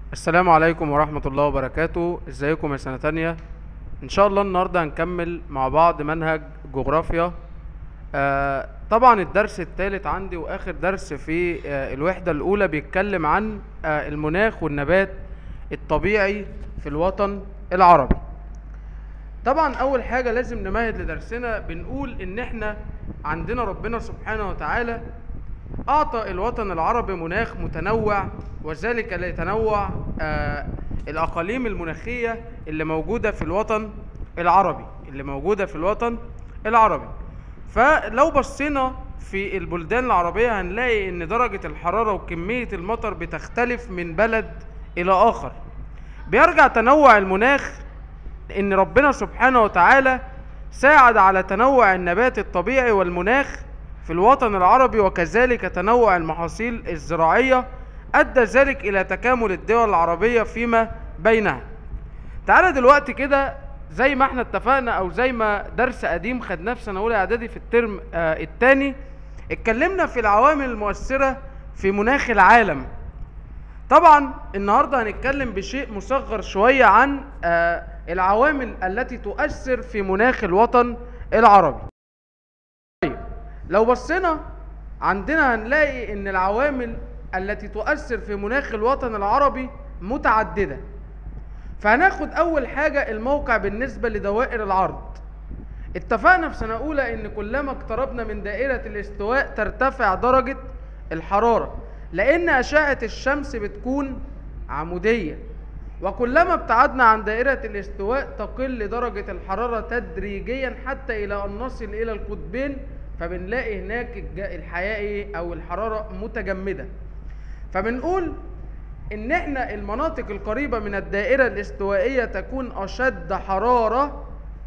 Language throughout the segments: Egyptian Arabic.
السلام عليكم ورحمة الله وبركاته ازيكم يا سنة تانية ان شاء الله النهاردة هنكمل مع بعض منهج جغرافيا آه طبعا الدرس الثالث عندي واخر درس في آه الوحدة الاولى بيتكلم عن آه المناخ والنبات الطبيعي في الوطن العربي طبعا اول حاجة لازم نمهد لدرسنا بنقول ان احنا عندنا ربنا سبحانه وتعالى أعطى الوطن العربي مناخ متنوع وذلك لتنوع آه الأقاليم المناخية اللي موجودة في الوطن العربي اللي موجودة في الوطن العربي فلو بصينا في البلدان العربية هنلاقي إن درجة الحرارة وكمية المطر بتختلف من بلد إلى آخر بيرجع تنوع المناخ إن ربنا سبحانه وتعالى ساعد على تنوع النبات الطبيعي والمناخ في الوطن العربي وكذلك تنوع المحاصيل الزراعية أدى ذلك إلى تكامل الدول العربية فيما بينها تعالى دلوقتي كده زي ما احنا اتفقنا او زي ما درس قديم خدناه في سنة اولى اعدادي في الترم آه التاني اتكلمنا في العوامل المؤثرة في مناخ العالم طبعا النهاردة هنتكلم بشيء مصغر شوية عن آه العوامل التي تؤثر في مناخ الوطن العربي طيب لو بصينا عندنا هنلاقي ان العوامل التي تؤثر في مناخ الوطن العربي متعددة فهناخد اول حاجة الموقع بالنسبة لدوائر العرض اتفقنا في سنة اولى ان كلما اقتربنا من دائرة الاستواء ترتفع درجة الحرارة لان اشعة الشمس بتكون عمودية وكلما ابتعدنا عن دائرة الاستواء تقل درجة الحرارة تدريجيا حتى الى ان نصل الى القطبين فبنلاقي هناك الحياة ايه او الحرارة متجمدة فبنقول ان احنا المناطق القريبة من الدائرة الاستوائية تكون اشد حرارة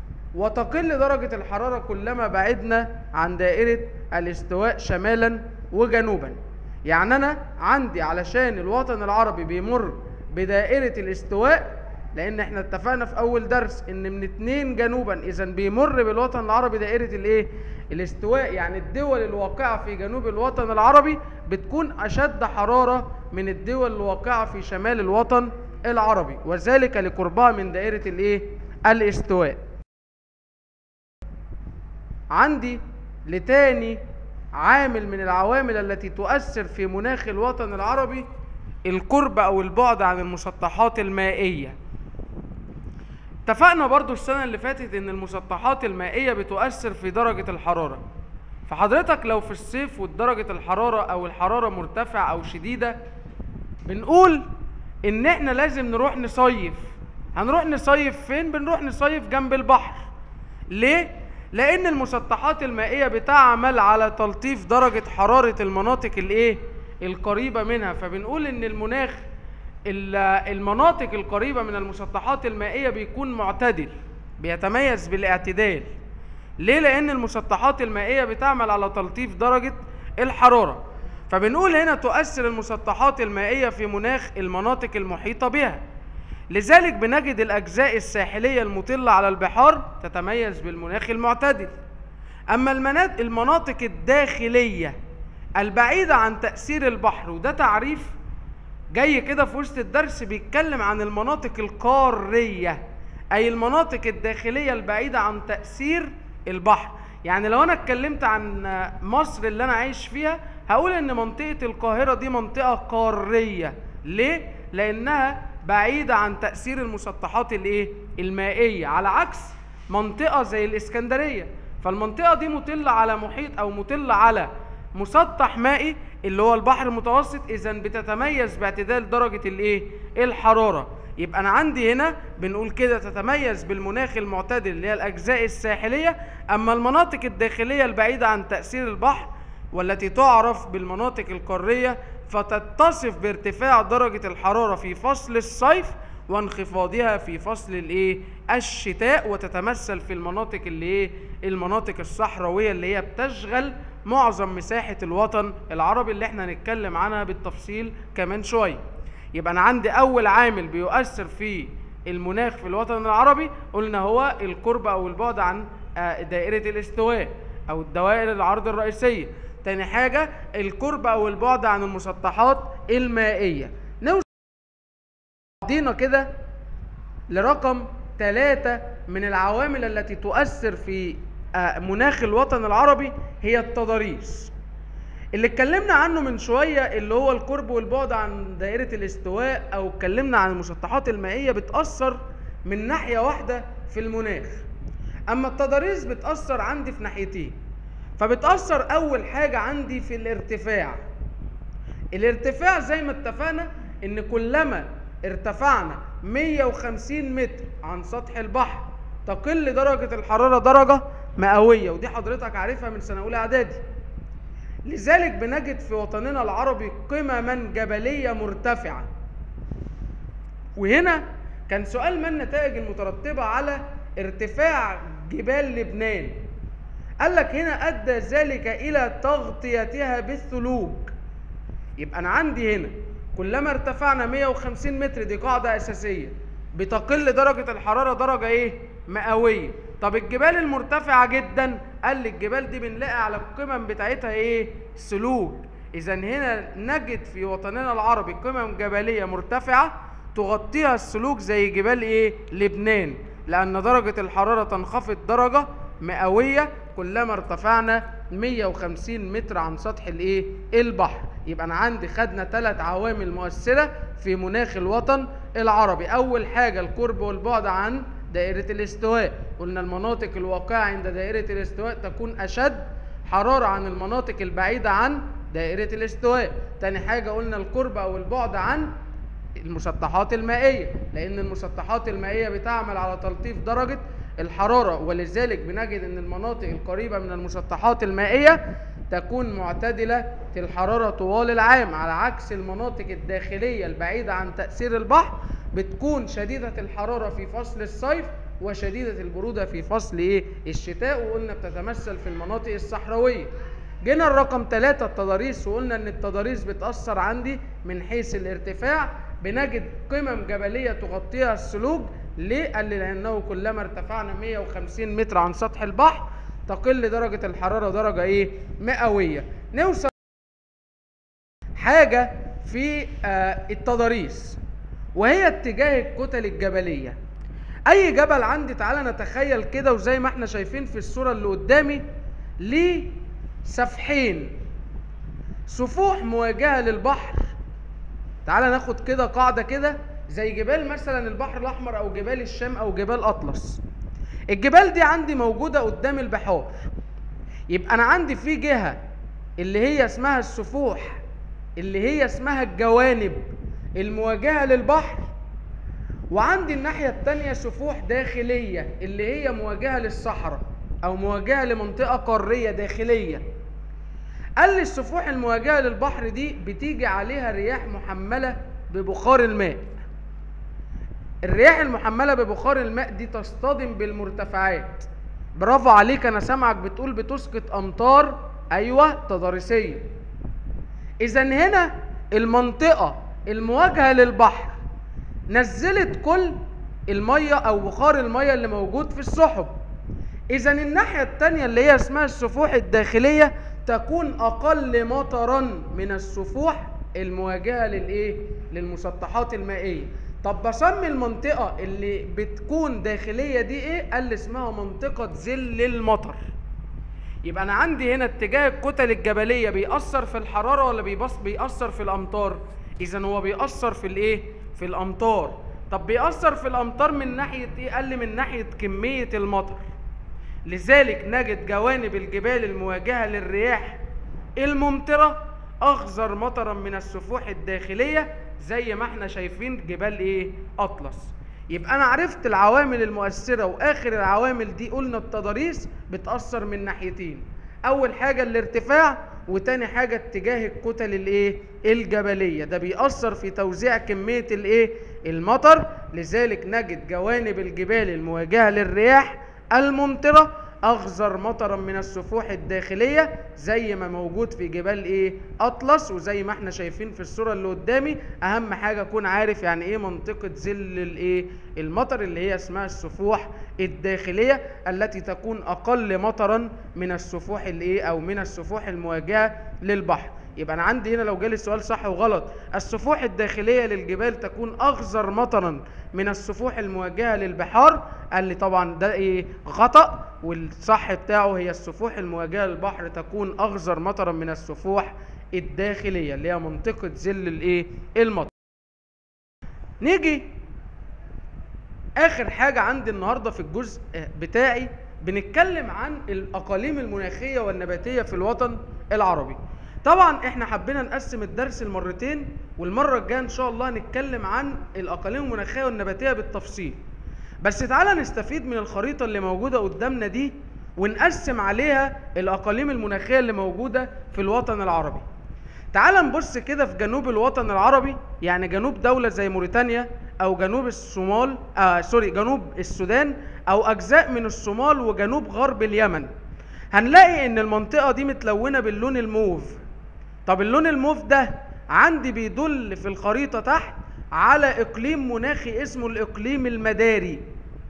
وتقل درجة الحرارة كلما بعدنا عن دائرة الاستواء شمالا وجنوبا يعني انا عندي علشان الوطن العربي بيمر بدائرة الاستواء لان احنا اتفقنا في اول درس ان من اتنين جنوبا اذا بيمر بالوطن العربي دائرة الايه الاستواء يعني الدول الواقعة في جنوب الوطن العربي بتكون اشد حرارة من الدول الواقعة في شمال الوطن العربي وذلك لقربها من دائرة الايه الاستواء عندي لتاني عامل من العوامل التي تؤثر في مناخ الوطن العربي القرب او البعد عن المسطحات المائية اتفقنا برضو السنة اللي فاتت ان المسطحات المائية بتؤثر في درجة الحرارة فحضرتك لو في الصيف ودرجة الحرارة او الحرارة مرتفعة او شديدة بنقول ان احنا لازم نروح نصيف هنروح نصيف فين بنروح نصيف جنب البحر ليه لان المسطحات المائية بتعمل على تلطيف درجة حرارة المناطق الايه القريبة منها فبنقول ان المناخ المناطق القريبة من المسطحات المائية بيكون معتدل بيتميز بالاعتدال ليه لان المسطحات المائية بتعمل على تلطيف درجة الحرارة فبنقول هنا تؤثر المسطحات المائية في مناخ المناطق المحيطة بها لذلك بنجد الأجزاء الساحلية المطلة على البحار تتميز بالمناخ المعتدل أما المناطق الداخلية البعيدة عن تأثير البحر وده تعريف جاي كده في وسط الدرس بيتكلم عن المناطق القارية أي المناطق الداخلية البعيدة عن تأثير البحر يعني لو أنا اتكلمت عن مصر اللي أنا عايش فيها هقول إن منطقة القاهرة دي منطقة قارية ليه؟ لأنها بعيدة عن تأثير المسطحات الإيه؟ المائية على عكس منطقة زي الإسكندرية فالمنطقة دي مطلة على محيط أو مطلة على مسطح مائي اللي هو البحر المتوسط اذا بتتميز باعتدال درجة الايه الحرارة يبقى انا عندي هنا بنقول كده تتميز بالمناخ المعتدل اللي هي الاجزاء الساحلية اما المناطق الداخلية البعيدة عن تأثير البحر والتي تعرف بالمناطق القارية فتتصف بارتفاع درجة الحرارة في فصل الصيف وانخفاضها في فصل الايه الشتاء وتتمثل في المناطق اللي ايه المناطق الصحراويه اللي هي بتشغل معظم مساحه الوطن العربي اللي احنا هنتكلم عنها بالتفصيل كمان شويه يبقى انا عندي اول عامل بيؤثر في المناخ في الوطن العربي قلنا هو القرب او البعد عن دائره الاستواء او الدوائر العرض الرئيسيه تاني حاجه القرب او البعد عن المسطحات المائيه بعضينا كده لرقم ثلاثة من العوامل التي تؤثر في آه، مناخ الوطن العربي هي التضاريس اللي اتكلمنا عنه من شوية اللي هو القرب والبعد عن دائرة الاستواء أو اتكلمنا عن المسطحات المائية بتأثر من ناحية واحدة في المناخ أما التضاريس بتأثر عندي في ناحيتين فبتأثر أول حاجة عندي في الارتفاع الارتفاع زي ما اتفقنا ان كلما ارتفعنا 150 متر عن سطح البحر تقل درجة الحرارة درجة مئوية ودي حضرتك عارفها من سنة أولى إعدادي لذلك بنجد في وطننا العربي قمما جبلية مرتفعة وهنا كان سؤال ما النتائج المترتبة على ارتفاع جبال لبنان قال لك هنا أدى ذلك إلى تغطيتها بالثلوج يبقى أنا عندي هنا كلما ارتفعنا 150 متر دي قاعدة أساسية بتقل درجة الحرارة درجة إيه؟ مئوية طب الجبال المرتفعة جدا قال لي الجبال دي بنلاقي على القمم بتاعتها إيه؟ ثلوج إذا هنا نجد في وطننا العربي قمم جبلية مرتفعة تغطيها الثلوج زي جبال إيه؟ لبنان لأن درجة الحرارة تنخفض درجة مئوية كلما ارتفعنا 150 متر عن سطح الايه البحر يبقى انا عندي خدنا ثلاث عوامل مؤثره في مناخ الوطن العربي اول حاجه القرب والبعد عن دائره الاستواء قلنا المناطق الواقعه عند دائره الاستواء تكون اشد حراره عن المناطق البعيده عن دائره الاستواء تاني حاجه قلنا القرب او البعد عن المسطحات المائيه لان المسطحات المائيه بتعمل على تلطيف درجه الحرارة ولذلك بنجد أن المناطق القريبة من المسطحات المائية تكون معتدلة في الحرارة طوال العام على عكس المناطق الداخلية البعيدة عن تأثير البحر بتكون شديدة الحرارة في فصل الصيف وشديدة البرودة في فصل إيه؟ الشتاء وقلنا بتتمثل في المناطق الصحراوية جينا الرقم ثلاثة التضاريس وقلنا ان التضاريس بتأثر عندي من حيث الارتفاع بنجد قمم جبلية تغطيها الثلوج ليه؟ قال لي لأنه كلما ارتفعنا 150 متر عن سطح البحر تقل درجة الحرارة درجة إيه؟ مئوية. نوصل حاجة في آه التضاريس وهي اتجاه الكتل الجبلية. أي جبل عندي تعالى نتخيل كده وزي ما احنا شايفين في الصورة اللي قدامي ليه سفحين سفوح مواجهة للبحر تعالى ناخد كده قاعدة كده زي جبال مثلا البحر الاحمر او جبال الشام او جبال اطلس الجبال دي عندي موجوده قدام البحار يبقى انا عندي في جهه اللي هي اسمها السفوح اللي هي اسمها الجوانب المواجهه للبحر وعندي الناحيه التانية سفوح داخليه اللي هي مواجهه للصحراء او مواجهه لمنطقه قاريه داخليه قال لي السفوح المواجهه للبحر دي بتيجي عليها رياح محمله ببخار الماء الرياح المحمله ببخار الماء دي تصطدم بالمرتفعات برافو عليك انا سامعك بتقول بتسقط امطار ايوه تضاريسيه اذا هنا المنطقه المواجهه للبحر نزلت كل الميه او بخار الميه اللي موجود في السحب اذا الناحيه الثانيه اللي هي اسمها السفوح الداخليه تكون اقل مطرا من السفوح المواجهه للايه للمسطحات المائيه طب بسمي المنطقة اللي بتكون داخلية دي ايه؟ قال لي اسمها منطقة ظل المطر. يبقى أنا عندي هنا اتجاه الكتل الجبلية بيأثر في الحرارة ولا بيبص بيأثر في الأمطار؟ إذا هو بيأثر في الإيه؟ في الأمطار. طب بيأثر في الأمطار من ناحية إيه؟ قال لي من ناحية كمية المطر. لذلك نجد جوانب الجبال المواجهة للرياح الممطرة أخزر مطرا من السفوح الداخلية زي ما احنا شايفين جبال ايه اطلس يبقى انا عرفت العوامل المؤثره واخر العوامل دي قلنا التضاريس بتاثر من ناحيتين اول حاجه الارتفاع وتاني حاجه اتجاه الكتل الايه الجبليه ده بيأثر في توزيع كميه الايه المطر لذلك نجد جوانب الجبال المواجهه للرياح الممطره اخزر مطرا من السفوح الداخليه زي ما موجود في جبال ايه اطلس وزي ما احنا شايفين في الصوره اللي قدامي اهم حاجه اكون عارف يعني ايه منطقه ظل الايه المطر اللي هي اسمها السفوح الداخليه التي تكون اقل مطرا من السفوح الايه او من السفوح المواجهه للبحر يبقى انا عندي هنا لو جالي السؤال صح وغلط السفوح الداخليه للجبال تكون اغزر مطرا من السفوح الموجهه للبحار قال لي طبعا ده ايه خطا والصح بتاعه هي السفوح الموجهه للبحر تكون اغزر مطرا من السفوح الداخليه اللي هي منطقه ظل الايه المطر نيجي اخر حاجه عندي النهارده في الجزء بتاعي بنتكلم عن الاقاليم المناخيه والنباتيه في الوطن العربي طبعا احنا حبينا نقسم الدرس لمرتين والمره الجايه ان شاء الله هنتكلم عن الاقاليم المناخيه والنباتيه بالتفصيل بس تعالى نستفيد من الخريطه اللي موجوده قدامنا دي ونقسم عليها الاقاليم المناخيه اللي موجوده في الوطن العربي تعال نبص كده في جنوب الوطن العربي يعني جنوب دولة زي موريتانيا أو جنوب الصومال آه سوري جنوب السودان أو أجزاء من الصومال وجنوب غرب اليمن هنلاقي إن المنطقة دي متلونة باللون الموف طب اللون الموف ده عندي بيدل في الخريطة تحت على إقليم مناخي اسمه الإقليم المداري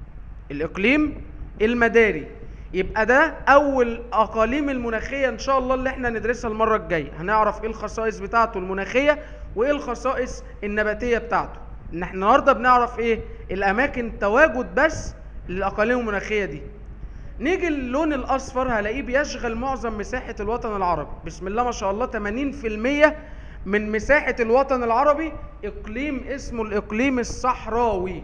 الإقليم المداري يبقى ده اول اقاليم المناخيه ان شاء الله اللي احنا ندرسها المره الجايه هنعرف ايه الخصائص بتاعته المناخيه وايه الخصائص النباتيه بتاعته ان احنا النهارده بنعرف ايه الاماكن تواجد بس للاقاليم المناخيه دي نيجي اللون الاصفر هلاقيه بيشغل معظم مساحه الوطن العربي بسم الله ما شاء الله 80% من مساحه الوطن العربي اقليم اسمه الاقليم الصحراوي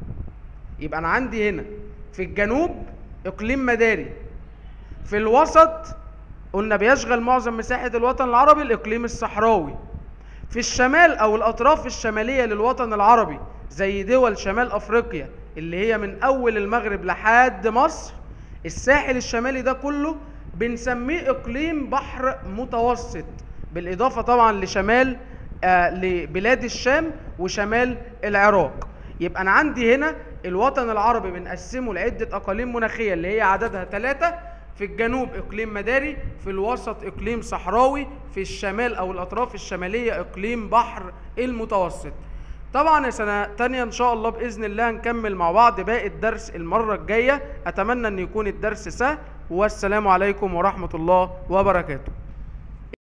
يبقى انا عندي هنا في الجنوب اقليم مداري في الوسط قلنا بيشغل معظم مساحة الوطن العربي الاقليم الصحراوي في الشمال او الاطراف الشمالية للوطن العربي زي دول شمال افريقيا اللي هي من اول المغرب لحد مصر الساحل الشمالي ده كله بنسميه اقليم بحر متوسط بالاضافة طبعا لشمال آه لبلاد الشام وشمال العراق يبقى انا عندي هنا الوطن العربي بنقسمه لعدة أقاليم مناخية اللي هي عددها ثلاثة في الجنوب إقليم مداري في الوسط إقليم صحراوي في الشمال أو الأطراف الشمالية إقليم بحر المتوسط طبعا يا سنة تانية إن شاء الله بإذن الله هنكمل مع بعض باقي الدرس المرة الجاية أتمنى أن يكون الدرس سهل والسلام عليكم ورحمة الله وبركاته